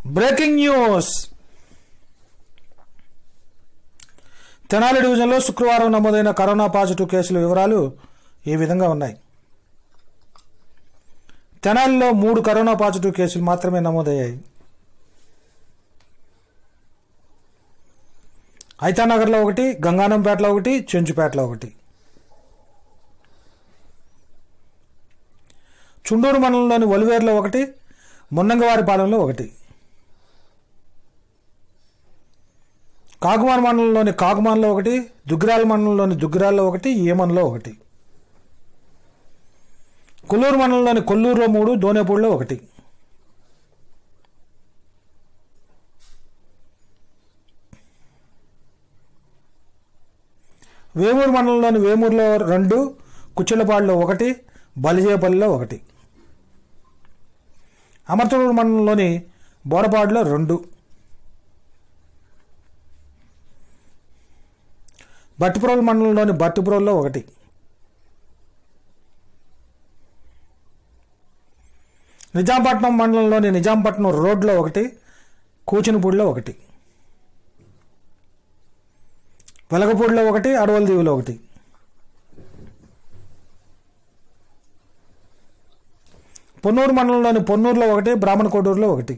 breaking news Tenali డివిజన్లో శుక్రవారం నమోదైన కరోనా పాజిటివ్ కేసుల వివరాలు ఈ విధంగా ఉన్నాయి తెనాలిలో మూడు కరోనా పాజిటివ్ కేసులు మాత్రమే నమోదయ్యాయి ఐతానగర్లో ఒకటి గంగానంపేటలో ఒకటి చెంచుపేటలో ఒకటి చుండూరు మండలంలోని ఒలివేరులో ఒకటి మున్నంగవారిపాలెంలో ఒకటి కాకుమాన్ మండలంలోని కాకుమాన్లో ఒకటి దుగ్గిరాల మండలంలోని దుగ్గిరాల్లో ఒకటి ఈమన్లో ఒకటి కొల్లూరు మండలంలోని కొల్లూరులో మూడు దోనేపూడిలో ఒకటి వేమూరు మండలంలోని వేమూరులో రెండు కుచ్చిళ్ళపాడులో ఒకటి బలిజేపల్లిలో ఒకటి అమర్తూరు మండలంలోని బోడపాడులో రెండు బట్టిపురోలు మండలంలోని బట్టిపురోల్లో ఒకటి నిజాంపట్నం మండలంలోని నిజాంపట్నం రోడ్లో ఒకటి కూచినపూడిలో ఒకటి వెలగపూడిలో ఒకటి అడవల దీవిలో ఒకటి పొన్నూరు మండలంలోని పొన్నూరులో ఒకటి బ్రాహ్మణ కోడూరులో ఒకటి